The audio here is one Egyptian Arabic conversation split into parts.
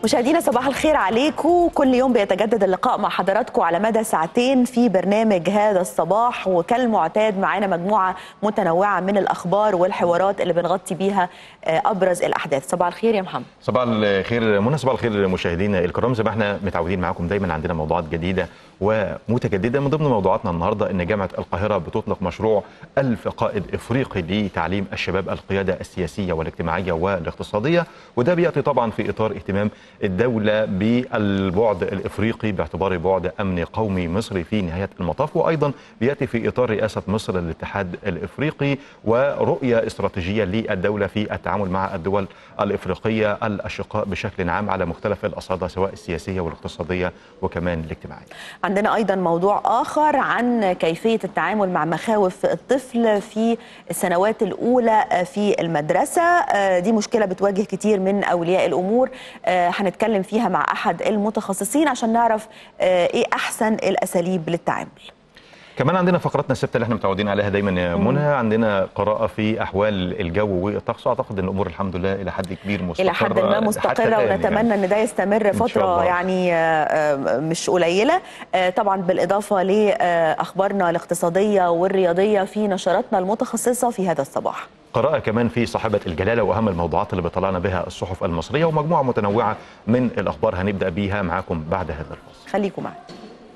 مشاهدينا صباح الخير عليكم كل يوم بيتجدد اللقاء مع حضراتكم على مدى ساعتين في برنامج هذا الصباح وكالمعتاد معانا مجموعة متنوعة من الأخبار والحوارات اللي بنغطي بيها أبرز الأحداث صباح الخير يا محمد صباح الخير منى صباح الخير مشاهدينا الكرام زي ما احنا متعودين معاكم دايما عندنا موضوعات جديده ومتجدده من ضمن موضوعاتنا النهارده ان جامعه القاهره بتطلق مشروع ألف قائد افريقي لتعليم الشباب القياده السياسيه والاجتماعيه والاقتصاديه وده بياتي طبعا في اطار اهتمام الدوله بالبعد الافريقي باعتباره بعد امن قومي مصري في نهايه المطاف وايضا بياتي في اطار رئاسه مصر للاتحاد الافريقي ورؤيه استراتيجيه للدوله في التعامل مع الدول الافريقيه الاشقاء بشكل عام على مختلف الاصعده سواء السياسيه والاقتصاديه وكمان الاجتماعيه. عندنا ايضا موضوع اخر عن كيفيه التعامل مع مخاوف الطفل في السنوات الاولى في المدرسه دي مشكله بتواجه كتير من اولياء الامور هنتكلم فيها مع احد المتخصصين عشان نعرف ايه احسن الاساليب للتعامل كمان عندنا فقراتنا الثابته اللي احنا متعودين عليها دايما يا منى عندنا قراءه في احوال الجو والطقس واعتقد ان الامور الحمد لله الى حد كبير مستقره الى حد ما مستقره ونتمنى يعني. ان ده يستمر فتره يعني مش قليله طبعا بالاضافه لاخبارنا الاقتصاديه والرياضيه في نشراتنا المتخصصه في هذا الصباح قراءة كمان في صاحبة الجلالة وأهم الموضوعات اللي بيطلعنا بها الصحف المصرية ومجموعة متنوعة من الأخبار هنبدأ بيها معاكم بعد هذا الفاصل خليكم معنا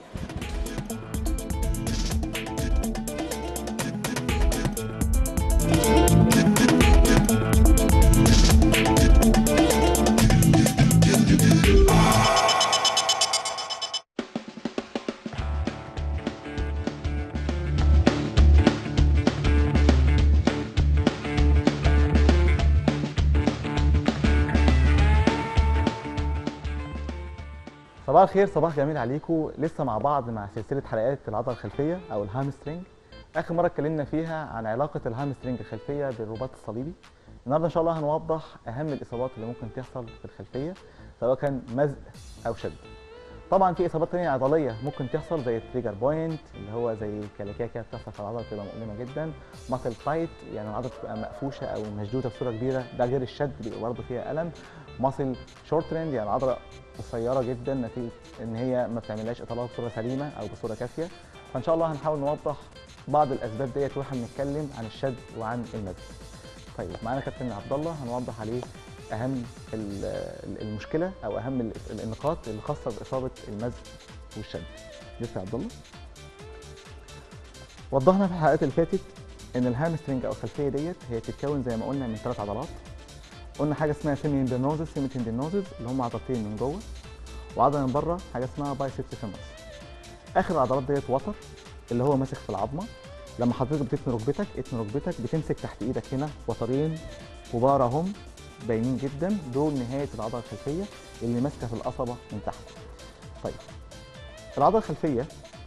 صباح الخير صباح جميل عليكم لسه مع بعض مع سلسله حلقات العضله الخلفيه او الهامسترنج اخر مره اتكلمنا فيها عن علاقه الهامسترنج الخلفيه بالرباط الصليبي النهارده ان شاء الله هنوضح اهم الاصابات اللي ممكن تحصل في الخلفيه سواء كان مزق او شد طبعا في اصابات ثانيه عضليه ممكن تحصل زي التريجر بوينت اللي هو زي كلاكيه كده بتحصل في العضله بتبقى مؤلمه جدا ماسل تايت يعني العضله بتبقى مقفوشه او مشدوده بصوره كبيره ده غير الشد بيبقى برضه فيها الم ماسل شورت ترند يعني العضله قصيره جدا نتيجه ان هي ما بتعملهاش اطالات بصوره سليمه او بصوره كافيه فان شاء الله هنحاول نوضح بعض الاسباب ديت واحنا بنتكلم عن الشد وعن المزق طيب معانا كابتن عبد الله هنوضح عليه اهم المشكله او اهم النقاط اللي خاصه باصابه المزق والشد لسه يا عبد الله وضحنا في الحلقات اللي فاتت ان الهامسترنج او الخلفيه ديت هي بتتكون زي ما قلنا من ثلاث عضلات قلنا حاجه اسمها سيمي اندينوزس سيمي تندينوزس اللي هم عضلتين من جوه وعضله من بره حاجه اسمها بايسبس فيمورس اخر العضلات ديت وتر اللي هو ماسك في العظمه لما حضرتك بتتني ركبتك اتني ركبتك بتمسك تحت ايدك هنا وترين كبار اهم باينين جدا دول نهايه العضله الخلفيه اللي ماسكه في القصبه من تحت طيب العضله الخلفيه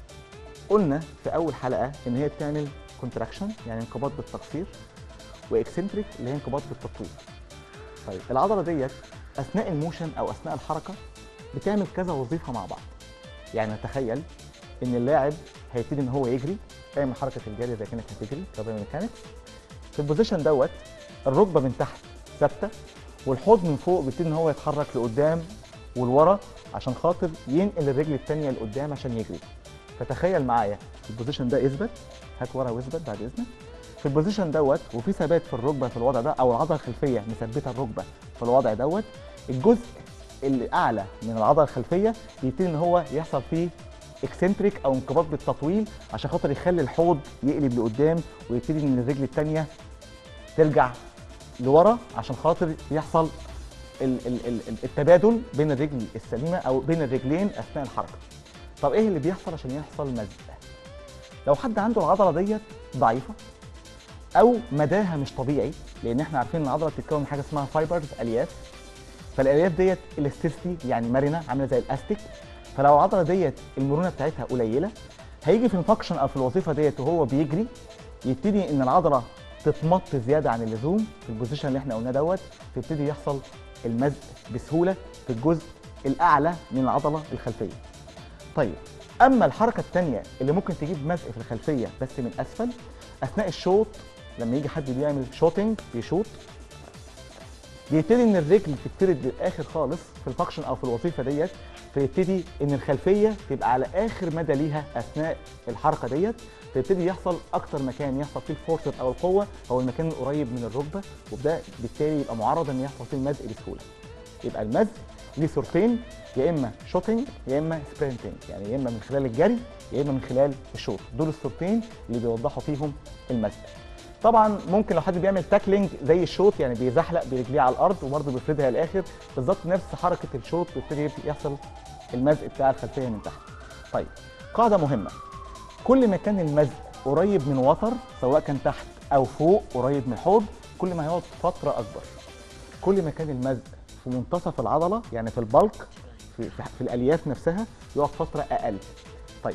قلنا في اول حلقه ان هي بتعمل كونتراكشن يعني انقباض بالتقصير واكسنتريك اللي هي انقباض بالتطويل طيب العضله ديت اثناء الموشن او اثناء الحركه بتعمل كذا وظيفه مع بعض يعني نتخيل ان اللاعب هيبتدي ان هو يجري يعمل حركه الجري زي كانك هتجري كبير ميكانكس في البوزيشن دوت الركبه من تحت ثابته والحوض من فوق بيبتدي ان هو يتحرك لقدام ولورا عشان خاطر ينقل الرجل الثانيه لقدام عشان يجري فتخيل معايا البوزيشن ده اثبت هات ورا واثبت بعد اذنك في البوزيشن دوت وفي ثبات في الركبه في الوضع ده او العضله الخلفيه مثبته الركبه في الوضع دوت الجزء اللي اعلى من العضله الخلفيه يبتدي ان هو يحصل فيه اكسنتريك او انقباض بالتطويل عشان خاطر يخلي الحوض يقلب لقدام ويبتدي ان الرجل الثانيه ترجع لورا عشان خاطر يحصل ال ال ال التبادل بين الرجل السليمه او بين الرجلين اثناء الحركه. طب ايه اللي بيحصل عشان يحصل مزق؟ لو حد عنده العضله ديت ضعيفه او مداها مش طبيعي لان احنا عارفين ان العضله بتتكون من حاجه اسمها فايبرز الياف فالالياف ديت الاستيستي يعني مرنه عامله زي الاستيك فلو العضله ديت المرونه بتاعتها قليله هيجي في الفانكشن او في الوظيفه ديت وهو بيجري يبتدي ان العضله تتمط زياده عن اللزوم في البوزيشن اللي احنا قلناه دوت فيبتدي يحصل المزق بسهوله في الجزء الاعلى من العضله الخلفيه. طيب اما الحركه الثانيه اللي ممكن تجيب مزق في الخلفيه بس من اسفل اثناء الشوط لما يجي حد بيعمل شوتنج بيشوط بيبتدي ان الرجل تتفرد للاخر خالص في الفانكشن او في الوظيفه ديت فيبتدي ان الخلفيه تبقى على اخر مدى ليها اثناء الحركه ديت فيبتدي يحصل اكتر مكان يحصل فيه الفورسر او القوه هو المكان القريب من الركبه وده بالتالي يبقى معرض ان يحصل فيه المزق بسهوله يبقى المزق ليه صورتين يا اما شوتنج يا اما سبرنتنج يعني يا اما من خلال الجري يا اما من خلال الشوط دول الصورتين اللي بيوضحوا فيهم المزق طبعا ممكن لو حد بيعمل تاكلينج زي الشوط يعني بيزحلق برجليه على الارض وبرضه بيفردها للاخر بالظبط نفس حركه الشوط بيبتدي يحصل المزق بتاع الخلفيه من تحت. طيب قاعده مهمه كل ما كان المزق قريب من وتر سواء كان تحت او فوق قريب من الحوض كل ما هيقعد فتره اكبر. كل ما كان المزق في منتصف العضله يعني في البلك في, في, في الالياف نفسها يقعد فتره اقل. طيب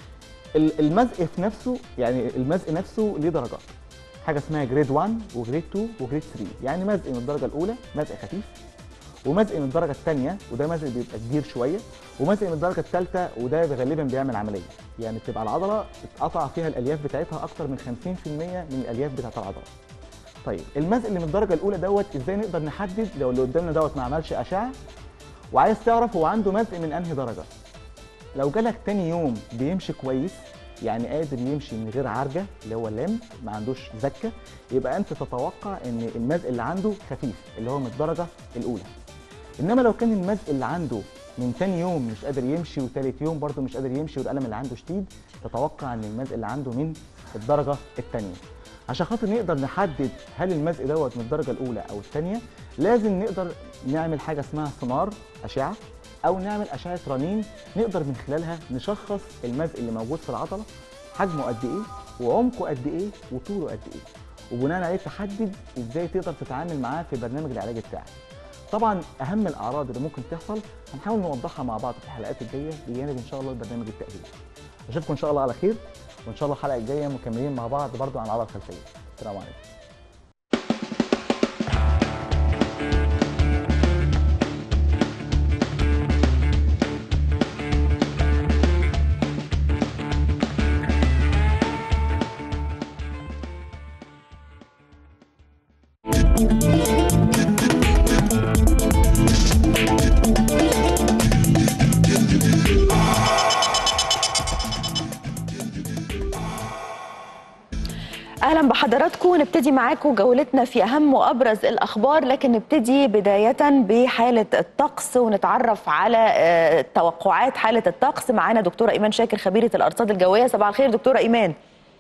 ال- المزق في نفسه يعني المزق نفسه ليه درجات. حاجه اسمها جريد 1 وجريد 2 وجريد 3 يعني مزق من الدرجه الاولى مزق خفيف ومزق من الدرجه الثانيه وده مزق بيبقى كبير شويه ومزق من الدرجه الثالثه وده غالبا بيعمل عمليه يعني بتبقى العضله اتقطع فيها الالياف بتاعتها اكتر من 50% من الالياف بتاعت العضله طيب المزق اللي من الدرجه الاولى دوت ازاي نقدر نحدد لو اللي قدامنا دوت ما عملش اشعه وعايز تعرف هو عنده مزق من انهي درجه لو جالك تاني يوم بيمشي كويس يعني قادر يمشي من غير عرجه اللي هو لم ما عندوش زكه يبقى انت تتوقع ان المزق اللي عنده خفيف اللي هو من الدرجه الاولى انما لو كان المزق اللي عنده من تاني يوم مش قادر يمشي وتالت يوم برضه مش قادر يمشي والالم اللي عنده شديد تتوقع ان المزق اللي عنده من الدرجه الثانيه عشان خاطر نقدر نحدد هل المزق دوت من الدرجه الاولى او الثانيه لازم نقدر نعمل حاجه اسمها سونار اشعه او نعمل اشعه رنين نقدر من خلالها نشخص المزق اللي موجود في العضله حجمه قد ايه وعمقه قد ايه وطوله قد ايه وبناء عليه تحدد ازاي تقدر تتعامل معاه في برنامج العلاج بتاعك طبعا اهم الاعراض اللي ممكن تحصل هنحاول نوضحها مع بعض في الحلقات الجايه بجانب ان شاء الله البرنامج التاهيلي اشوفكم ان شاء الله على خير وان شاء الله الحلقه الجايه مكملين مع بعض برضو عن العضله الخلفيه السلام عليكم اهلا بحضراتكم نبتدي معاكم جولتنا في اهم وابرز الاخبار لكن نبتدي بدايه بحاله الطقس ونتعرف على آه، توقعات حاله الطقس معانا دكتوره ايمان شاكر خبيره الارصاد الجويه صباح الخير دكتوره ايمان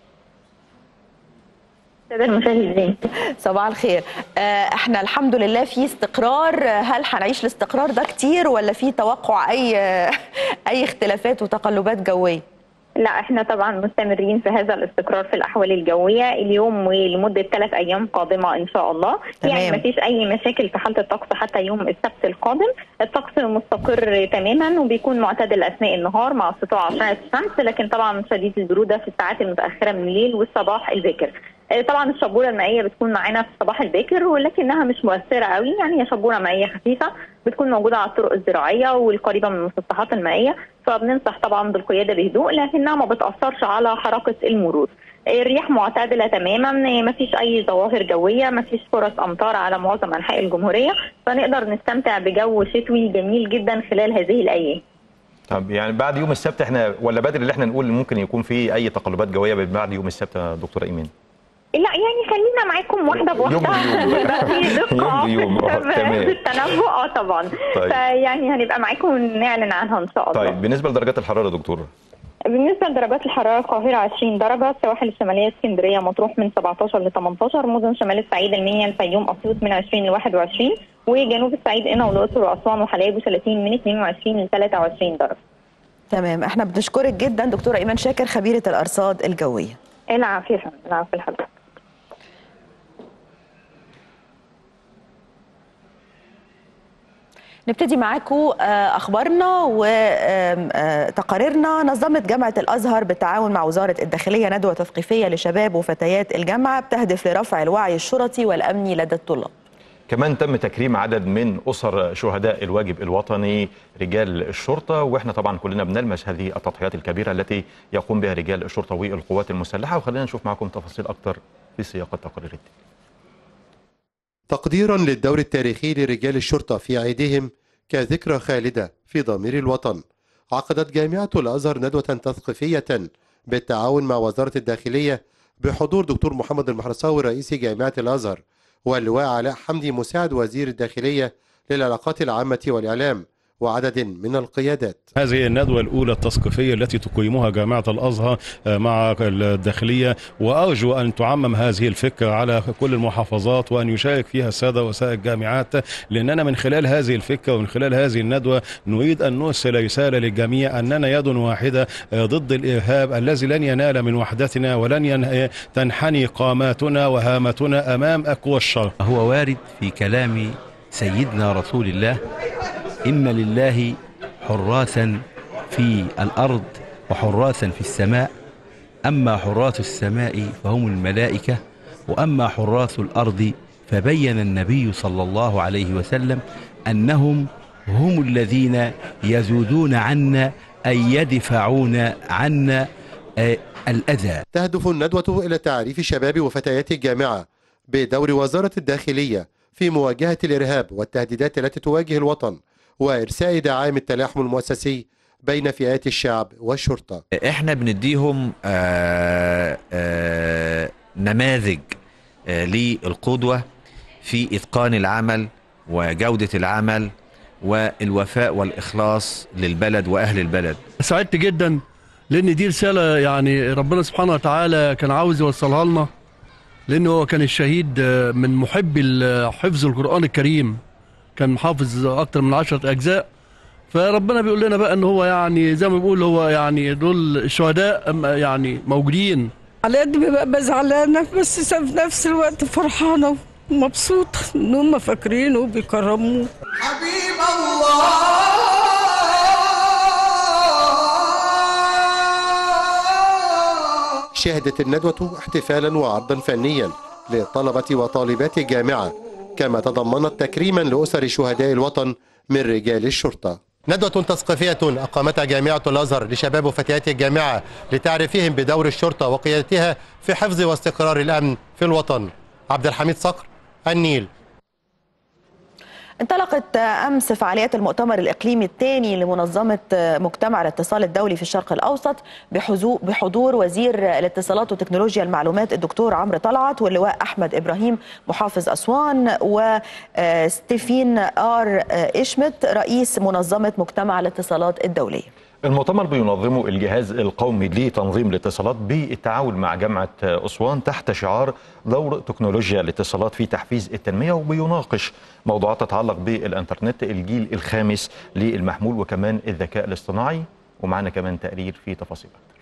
السادة المشاهدين صباح الخير آه، احنا الحمد لله في استقرار آه، هل هنعيش الاستقرار ده كتير ولا في توقع اي آه، اي اختلافات وتقلبات جويه لا احنا طبعا مستمرين في هذا الاستقرار في الاحوال الجويه اليوم ولمده ثلاث ايام قادمه ان شاء الله تمام. يعني ما فيش اي مشاكل في حاله الطقس حتى يوم السبت القادم الطقس مستقر تماما وبيكون معتدل اثناء النهار مع سطوع اشعه الشمس لكن طبعا شديد البروده في الساعات المتاخره من الليل والصباح الباكر آه، طبعا الشبوره المائيه بتكون معانا في الصباح الباكر ولكنها مش مؤثره قوي يعني هي شبوره مائيه خفيفه بتكون موجوده على الطرق الزراعيه والقريبه من المسطحات المائيه فبننصح طبعا بالقياده بهدوء لكنها ما بتاثرش على حركه المرور الرياح معتدله تماما ما فيش اي ظواهر جويه ما فيش فرص امطار على معظم انحاء الجمهوريه فنقدر نستمتع بجو شتوي جميل جدا خلال هذه الايام طب يعني بعد يوم السبت احنا ولا بدري اللي احنا نقول ممكن يكون في اي تقلبات جويه بعد يوم السبت يا دكتوره ايمان لا يعني خلينا معاكم واحده يوم بواحده بيوم. يبقى في دقه يوم بيوم. آه، في تمام. التنبؤ اه طبعا طيب. فيعني هنبقى معاكم نعلن عنها ان شاء الله طيب بالنسبه لدرجات الحراره يا دكتور بالنسبه لدرجات الحراره القاهره 20 درجه السواحل الشماليه اسكندريه مطروح من 17 ل 18 مدن شمال الصعيد المنيا الفيوم اسيوط من 20 ل 21 وجنوب الصعيد قنا والاقصر واسوان وحلايب وشلاتين من 22 ل 23 درجه تمام احنا بنشكرك جدا دكتوره ايمان شاكر خبيره الارصاد الجويه العافيه يا فندم، العافيه لحضرتك نبتدي معاكم اخبارنا وتقاريرنا نظمت جامعه الازهر بالتعاون مع وزاره الداخليه ندوه تثقيفيه لشباب وفتيات الجامعه بتهدف لرفع الوعي الشرطي والامني لدى الطلاب كمان تم تكريم عدد من اسر شهداء الواجب الوطني رجال الشرطه واحنا طبعا كلنا بنلمس هذه التضحيات الكبيره التي يقوم بها رجال الشرطه والقوات المسلحه وخلينا نشوف معكم تفاصيل اكتر في سياق التقرير التالي تقديرا للدور التاريخي لرجال الشرطة في عيدهم كذكرى خالدة في ضمير الوطن عقدت جامعة الأزهر ندوة تثقيفية بالتعاون مع وزارة الداخلية بحضور دكتور محمد المحرصاوي رئيس جامعة الأزهر واللواء علاء حمدي مساعد وزير الداخلية للعلاقات العامة والإعلام وعدد من القيادات هذه الندوة الأولى التثقيفية التي تقيمها جامعة الأزهر مع الداخلية وأرجو أن تعمم هذه الفكرة على كل المحافظات وأن يشارك فيها السادة وسائل الجامعات لأننا من خلال هذه الفكرة ومن خلال هذه الندوة نريد أن نرسل رسالة للجميع أننا يد واحدة ضد الإرهاب الذي لن ينال من وحدتنا ولن تنحني قاماتنا وهامتنا أمام أقوى الشر هو وارد في كلام سيدنا رسول الله إن لله حراسا في الأرض وحراسا في السماء أما حراس السماء فهم الملائكة وأما حراس الأرض فبين النبي صلى الله عليه وسلم أنهم هم الذين يزودون عنا أي يدفعون عنا الأذى تهدف الندوة إلى تعريف شباب وفتيات الجامعة بدور وزارة الداخلية في مواجهة الإرهاب والتهديدات التي تواجه الوطن وإرساء دعائم التلاحم المؤسسي بين فئات الشعب والشرطة احنا بنديهم آآ آآ نماذج آآ للقدوة في إتقان العمل وجودة العمل والوفاء والإخلاص للبلد وأهل البلد سعدت جدا لأن دي رسالة يعني ربنا سبحانه وتعالى كان عاوز يوصلها لنا لأنه هو كان الشهيد من محبي حفظ القرآن الكريم كان محافظ اكتر من عشرة اجزاء فربنا بيقول لنا بقى ان هو يعني زي ما بيقول هو يعني دول الشهداء يعني موجودين على قد ما ببقى زعلانه بس في نفس الوقت فرحانه ومبسوطه ان هم فاكرينه وبيكرموه حبيب الله شهدت الندوة احتفالا وعرضا فنيا لطلبة وطالبات الجامعة كما تضمنت تكريما لأسر شهداء الوطن من رجال الشرطة ندوة تثقيفية أقامتها جامعة الأزهر لشباب وفتيات الجامعة لتعريفهم بدور الشرطة وقيادتها في حفظ واستقرار الأمن في الوطن عبد الحميد صقر النيل انطلقت امس فعاليات المؤتمر الاقليمي الثاني لمنظمه مجتمع الاتصال الدولي في الشرق الاوسط بحضور وزير الاتصالات وتكنولوجيا المعلومات الدكتور عمرو طلعت واللواء احمد ابراهيم محافظ اسوان وستيفين ار اشمت رئيس منظمه مجتمع الاتصالات الدوليه. المؤتمر بينظمه الجهاز القومي لتنظيم الاتصالات بالتعاون مع جامعة أسوان تحت شعار دور تكنولوجيا الاتصالات في تحفيز التنمية وبيناقش موضوعات تتعلق بالإنترنت الجيل الخامس للمحمول وكمان الذكاء الاصطناعي ومعنا كمان تقرير في تفاصيل أكثر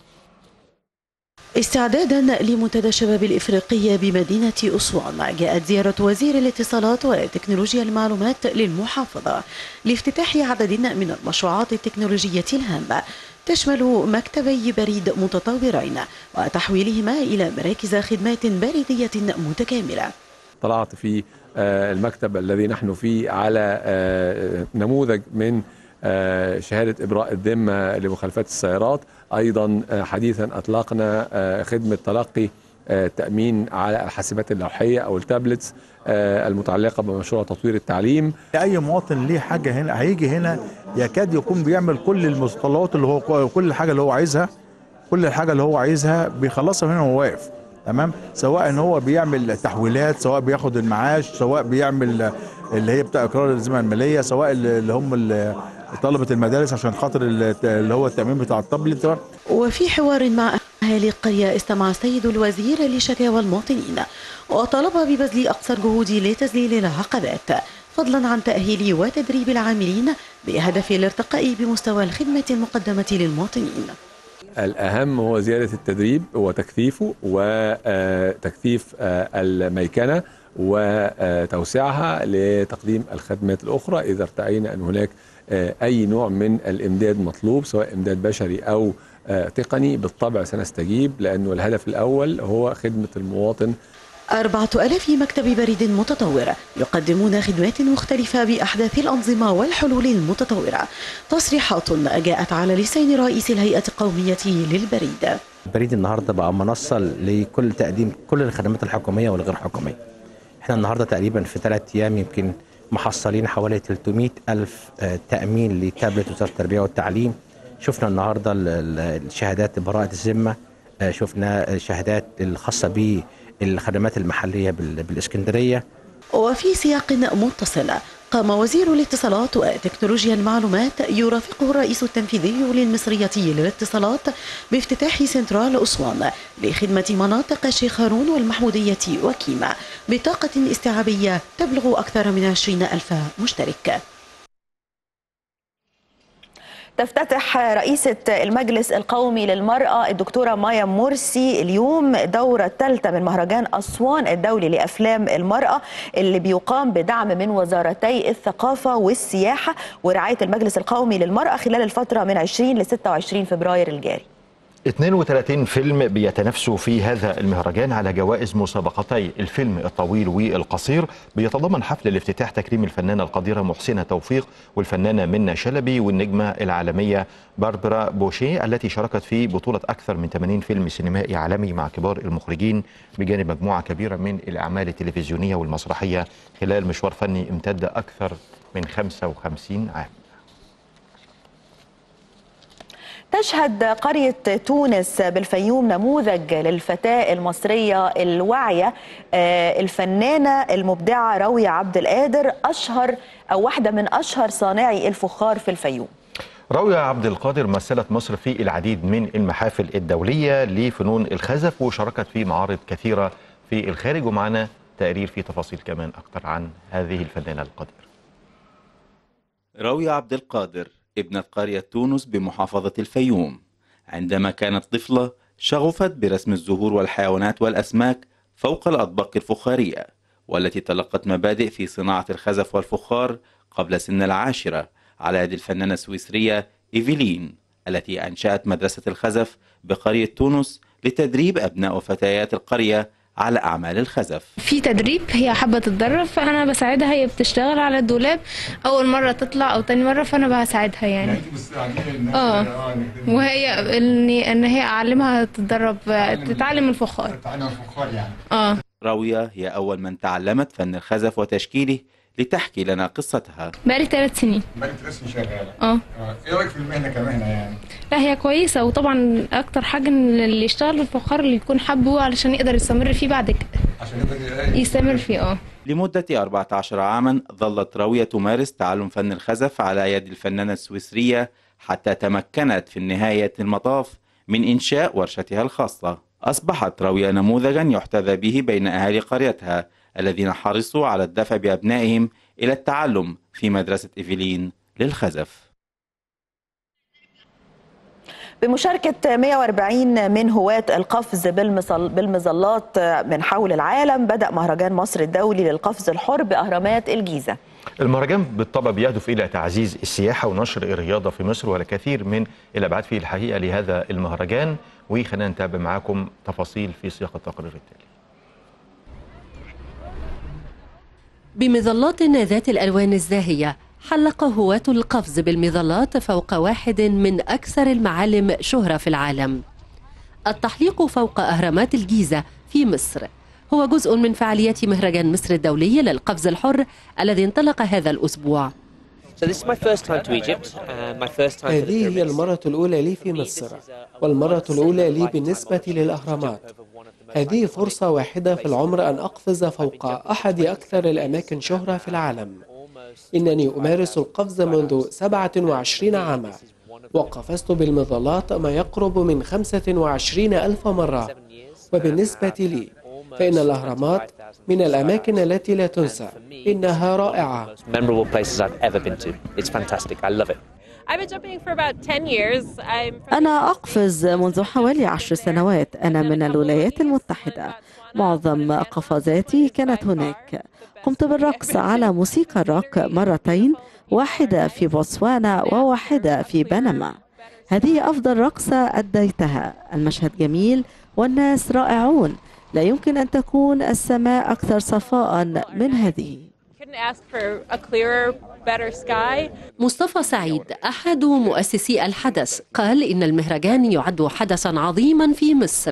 استعدادا لمنتدى الشباب الإفريقية بمدينة أسوان جاءت زيارة وزير الاتصالات وتكنولوجيا المعلومات للمحافظة لافتتاح عدد من المشروعات التكنولوجية الهامة تشمل مكتبي بريد متطورين وتحويلهما إلى مراكز خدمات بريدية متكاملة طلعت في المكتب الذي نحن فيه على نموذج من شهادة إبراء الذمة لمخالفات السيارات أيضا حديثا أطلقنا خدمة تلقي تأمين على الحاسبات اللوحية أو التابلتس المتعلقة بمشروع تطوير التعليم أي مواطن ليه حاجة هنا هيجي هنا يكاد يكون بيعمل كل المتطلبات اللي هو كل الحاجة اللي هو عايزها كل الحاجة اللي هو عايزها بيخلصها هنا وهو واقف تمام سواء ان هو بيعمل تحويلات سواء بياخد المعاش سواء بيعمل اللي هي بتاع اقرار الذمه الماليه سواء اللي هم طلبه المدارس عشان خاطر اللي هو التامين بتاع التابلت وفي حوار مع اهالي القريه استمع السيد الوزير لشكاوى المواطنين وطلب ببذل اقصى الجهود لتذليل العقبات فضلا عن تاهيل وتدريب العاملين بهدف الارتقاء بمستوى الخدمه المقدمه للمواطنين الأهم هو زيادة التدريب وتكثيفه وتكثيف الميكنة وتوسيعها لتقديم الخدمات الأخرى إذا ارتأينا أن هناك أي نوع من الإمداد مطلوب سواء إمداد بشري أو تقني بالطبع سنستجيب لأنه الهدف الأول هو خدمة المواطن أربعة ألاف مكتب بريد متطور يقدمون خدمات مختلفة بأحداث الأنظمة والحلول المتطورة تصريحات جاءت على لسان رئيس الهيئة القومية للبريد البريد النهاردة بقى منصة لكل تقديم كل الخدمات الحكومية والغير حكومية احنا النهارده تقريبا في ثلاث ايام يمكن محصلين حوالي 300 الف آه، تامين لتابلت وزاره التربيه والتعليم شفنا النهارده ال- ال- الشهادات براءه الذمه آه، شفنا الشهادات الخاصه بالخدمات المحليه بال- بالاسكندريه وفي سياق متصل قام وزير الاتصالات وتكنولوجيا المعلومات يرافقه الرئيس التنفيذي للمصرية للاتصالات بافتتاح سنترال أسوان لخدمة مناطق الشيخ هارون والمحمودية وكيما بطاقة استيعابية تبلغ أكثر من 20 ألف مشترك تفتتح رئيسة المجلس القومي للمرأة الدكتورة مايا مرسي اليوم الدورة الثالثة من مهرجان أسوان الدولي لأفلام المرأة اللي بيقام بدعم من وزارتي الثقافة والسياحة ورعاية المجلس القومي للمرأة خلال الفترة من 20 ل 26 فبراير الجاري 32 فيلم بيتنافسوا في هذا المهرجان على جوائز مسابقتي الفيلم الطويل والقصير بيتضمن حفل الافتتاح تكريم الفنانة القديرة محسنة توفيق والفنانة منى شلبي والنجمة العالمية باربرا بوشيه التي شاركت في بطولة أكثر من 80 فيلم سينمائي عالمي مع كبار المخرجين بجانب مجموعة كبيرة من الأعمال التلفزيونية والمسرحية خلال مشوار فني امتد أكثر من 55 عام تشهد قرية تونس بالفيوم نموذج للفتاة المصرية الواعية آه، الفنانة المبدعة راوية عبد القادر أشهر أو واحدة من أشهر صانعي الفخار في الفيوم راوية عبد القادر مثلت مصر في العديد من المحافل الدولية لفنون الخزف وشاركت في معارض كثيرة في الخارج ومعنا تقرير فيه تفاصيل كمان أكثر عن هذه الفنانة القديرة راوية عبد القادر ابنة قرية تونس بمحافظة الفيوم عندما كانت طفلة شغفت برسم الزهور والحيوانات والأسماك فوق الأطباق الفخارية والتي تلقت مبادئ في صناعة الخزف والفخار قبل سن العاشرة على يد الفنانة السويسرية إيفيلين التي أنشأت مدرسة الخزف بقرية تونس لتدريب أبناء وفتيات القرية على أعمال الخزف في تدريب هي حابة تتدرب فأنا بساعدها هي بتشتغل على الدولاب أول مرة تطلع أو تاني مرة فأنا بساعدها يعني اه وهي إني إن هي أعلمها تتدرب تتعلم الفخار تتعلم الفخار يعني اه راوية هي أول من تعلمت فن الخزف وتشكيله لتحكي لنا قصتها بقالي ثلاث سنين بقيت رسم شغاله اه آه، ايه رايك في المهنه كمهنه يعني لا هي كويسة وطبعا أكتر حاجة إن اللي يشتغل في الفخار اللي يكون حبه علشان يقدر يستمر فيه بعد كده عشان يقدر يستمر فيه اه لمدة 14 عاما ظلت راوية تمارس تعلم فن الخزف على يد الفنانة السويسرية حتى تمكنت في نهاية المطاف من إنشاء ورشتها الخاصة أصبحت راوية نموذجا يحتذى به بين أهالي قريتها الذين حرصوا على الدفع بأبنائهم إلى التعلم في مدرسة إيفلين للخزف بمشاركة 140 من هواة القفز بالمصل- بالمظلات من حول العالم بدأ مهرجان مصر الدولي للقفز الحر بأهرامات الجيزة المهرجان بالطبع بيهدف إلى تعزيز السياحة ونشر الرياضة في مصر والكثير من الأبعاد في الحقيقة لهذا المهرجان وخلينا نتابع معاكم تفاصيل في سياق التقرير التالي بمظلات ذات الألوان الزاهية حلق هواة القفز بالمظلات فوق واحد من أكثر المعالم شهرة في العالم التحليق فوق أهرامات الجيزة في مصر هو جزء من فعاليات مهرجان مصر الدولي للقفز الحر الذي انطلق هذا الأسبوع So this is my first time to Egypt, uh, my first time to the هذه هي pyramids. المرة الأولى لي في مصر والمرة الأولى لي بالنسبة للأهرامات هذه فرصة واحدة في العمر أن أقفز فوق أحد أكثر الأماكن شهرة في العالم إنني أمارس القفز منذ 27 عاما وقفزت بالمظلات ما يقرب من 25 ألف مرة وبالنسبة لي فإن الأهرامات من الأماكن التي لا تنسى إنها رائعة Most memorable places I've ever been to. It's fantastic. I love it. I've been jumping for about 10 years. I'm from أنا أقفز منذ حوالي عشر سنوات أنا من الولايات المتحدة معظم قفزاتي كانت هناك قمت بالرقص على موسيقى الروك مرتين واحدة في بوتسوانا وواحدة في بنما هذه أفضل رقصة أديتها المشهد جميل والناس رائعون لا يمكن أن تكون السماء أكثر صفاء من هذه couldn't ask for a clearer, better sky. مصطفى سعيد أحد مؤسسي الحدث قال إن المهرجان يعد حدثا عظيما في مصر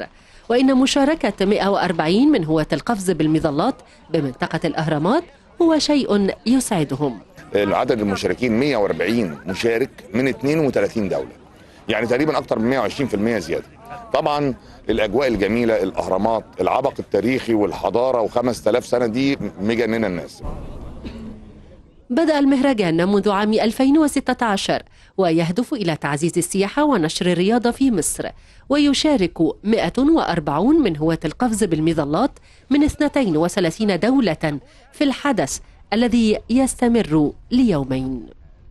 وإن مشاركة 140 من هواة القفز بالمظلات بمنطقة الأهرامات هو شيء يسعدهم عدد المشاركين 140 مشارك من 32 دولة يعني تقريبا أكثر من 120% زيادة طبعا الأجواء الجميلة الأهرامات العبق التاريخي والحضارة و5000 سنة دي مجننة الناس بدأ المهرجان منذ عام 2016 ويهدف إلى تعزيز السياحة ونشر الرياضة في مصر ويشارك 140 من هواة القفز بالمظلات من 32 دولة في الحدث الذي يستمر ليومين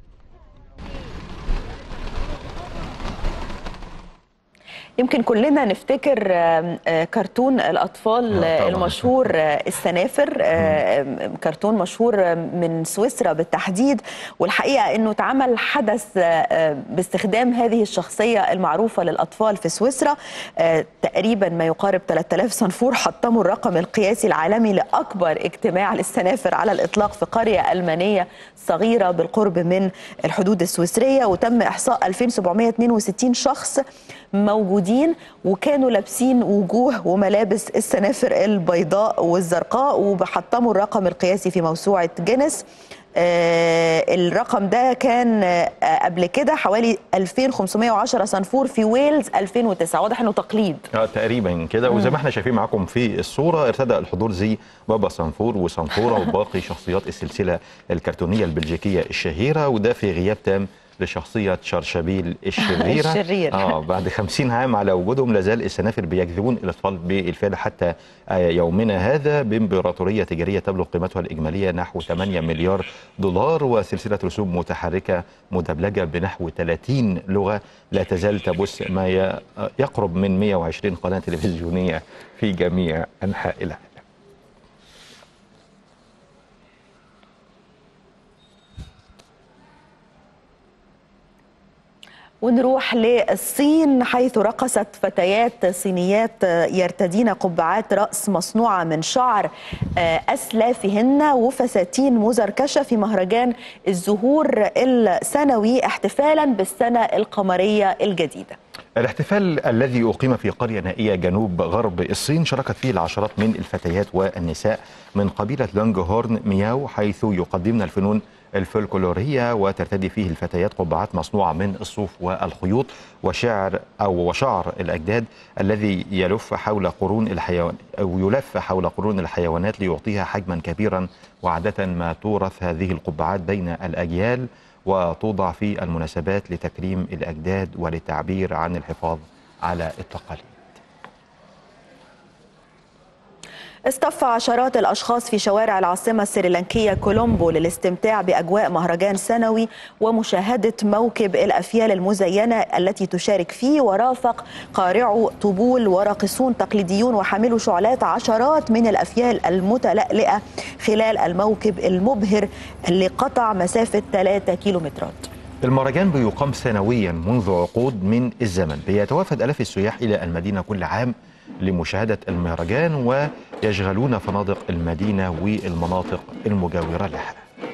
يمكن كلنا نفتكر آم، آه، كرتون الأطفال آه، طبعاً. المشهور آه، السنافر آه، كرتون مشهور آه، من سويسرا بالتحديد والحقيقة أنه اتعمل حدث آه، آه، باستخدام هذه الشخصية المعروفة للأطفال في سويسرا آه، تقريبا ما يقارب 3000 صنفور حطموا الرقم القياسي العالمي لأكبر اجتماع للسنافر على الإطلاق في قرية ألمانية صغيرة بالقرب من الحدود السويسرية وتم إحصاء 2762 شخص موجودين وكانوا لابسين وجوه وملابس السنافر البيضاء والزرقاء وبحطموا الرقم القياسي في موسوعة جينيس آه الرقم ده كان آه قبل كده حوالي 2510 صنفور في ويلز 2009 واضح انه تقليد اه تقريبا كده وزي مم. ما احنا شايفين معاكم في الصوره ارتدى الحضور زي بابا صنفور وصنفوره وباقي شخصيات السلسله الكرتونيه البلجيكيه الشهيره وده في غياب تام لشخصية شرشبيل الشريرة الشرير. اه بعد 50 عام على وجودهم لازال السنافر بيجذبون الأطفال بالفعل حتى آه، يومنا هذا بإمبراطورية تجارية تبلغ قيمتها الإجمالية نحو 8 مليار دولار وسلسلة رسوم متحركة مدبلجة بنحو 30 لغة لا تزال تبث ما ي- يقرب من 120 قناة تلفزيونية في جميع أنحاء العالم ونروح للصين حيث رقصت فتيات صينيات يرتدين قبعات رأس مصنوعة من شعر آه، أسلافهن وفساتين مزركشة في مهرجان الزهور السنوي احتفالا بالسنة القمرية الجديدة الاحتفال الذي أقيم في قرية نائية جنوب غرب الصين شاركت فيه العشرات من الفتيات والنساء من قبيلة لونج هورن مياو حيث يقدمن الفنون الفولكلورية وترتدي فيه الفتيات قبعات مصنوعة من الصوف والخيوط وشعر أو وشعر الأجداد الذي يلف حول قرون الحيوان أو يلف حول قرون الحيوانات ليعطيها حجما كبيرا وعادة ما تورث هذه القبعات بين الأجيال وتوضع في المناسبات لتكريم الأجداد وللتعبير عن الحفاظ على التقاليد اصطف عشرات الأشخاص في شوارع العاصمة السريلانكية كولومبو للاستمتاع بأجواء مهرجان سنوي ومشاهدة موكب الأفيال المزينة التي تشارك فيه ورافق قارعو طبول وراقصون تقليديون وحاملوا شعلات عشرات من الأفيال المتلألئة خلال الموكب المبهر اللي قطع مسافة 3 كيلومترات المهرجان بيقام سنويا منذ عقود من الزمن بيتوافد ألاف السياح إلى المدينة كل عام لمشاهدة المهرجان ويشغلون فنادق المدينة والمناطق المجاورة لها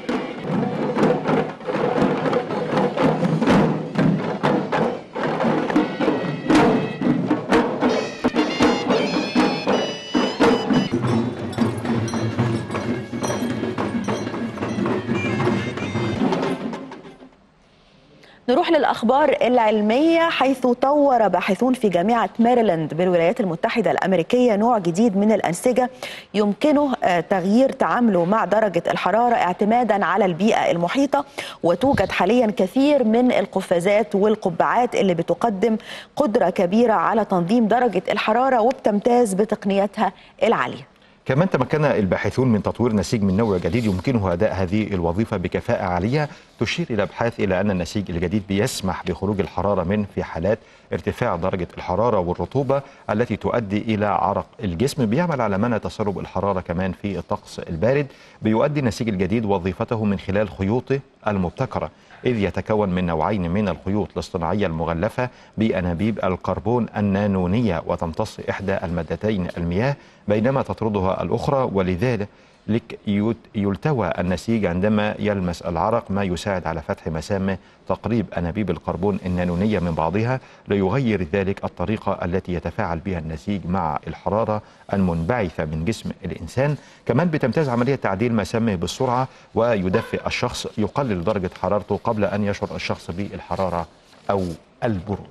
نروح للأخبار العلمية حيث طور باحثون في جامعة ماريلاند بالولايات المتحدة الأمريكية نوع جديد من الأنسجة يمكنه آه، تغيير تعامله مع درجة الحرارة اعتمادا على البيئة المحيطة وتوجد حاليا كثير من القفازات والقبعات اللي بتقدم قدرة كبيرة على تنظيم درجة الحرارة وبتمتاز بتقنياتها العالية كمان تمكن الباحثون من تطوير نسيج من نوع جديد يمكنه أداء هذه الوظيفة بكفاءة عالية تشير الأبحاث إلى أن النسيج الجديد بيسمح بخروج الحرارة منه في حالات ارتفاع درجة الحرارة والرطوبة التي تؤدي إلى عرق الجسم بيعمل على منع تسرب الحرارة كمان في الطقس البارد بيؤدي النسيج الجديد وظيفته من خلال خيوطه المبتكرة إذ يتكون من نوعين من الخيوط الاصطناعية المغلفة بأنابيب الكربون النانونية وتمتص إحدى المادتين المياه بينما تطردها الأخرى ولذلك لك يت- يلتوى النسيج عندما يلمس العرق ما يساعد على فتح مسامه تقريب أنابيب الكربون النانونية من بعضها ليغير ذلك الطريقة التي يتفاعل بها النسيج مع الحرارة المنبعثة من جسم الإنسان كمان بتمتاز عملية تعديل مسامه بالسرعة ويدفئ الشخص يقلل درجة حرارته قبل أن يشعر الشخص بالحرارة أو البرودة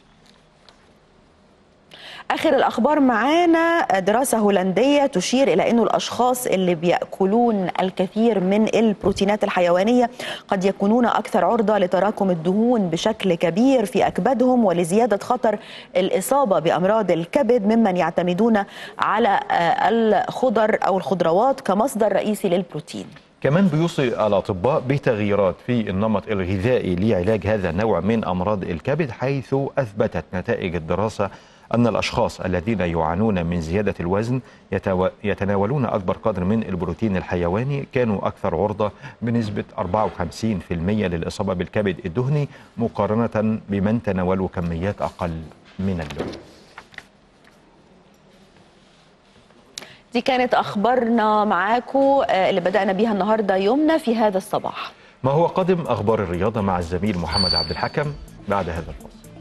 اخر الاخبار معانا دراسه هولنديه تشير الى انه الاشخاص اللي بياكلون الكثير من البروتينات الحيوانيه قد يكونون اكثر عرضه لتراكم الدهون بشكل كبير في اكبادهم ولزياده خطر الاصابه بامراض الكبد ممن يعتمدون على آه، الخضر او الخضروات كمصدر رئيسي للبروتين كمان بيوصي الأطباء بتغييرات في النمط الغذائي لعلاج هذا النوع من أمراض الكبد حيث أثبتت نتائج الدراسة أن الأشخاص الذين يعانون من زيادة الوزن يتو- يتناولون أكبر قدر من البروتين الحيواني كانوا أكثر عرضة بنسبة 54% للإصابة بالكبد الدهني مقارنة بمن تناولوا كميات أقل من اللحوم دي كانت اخبارنا معاكم آه، اللي بدانا بيها النهارده يومنا في هذا الصباح ما هو قادم أخبار الرياضة مع الزميل محمد عبد الحكم بعد هذا الفاصل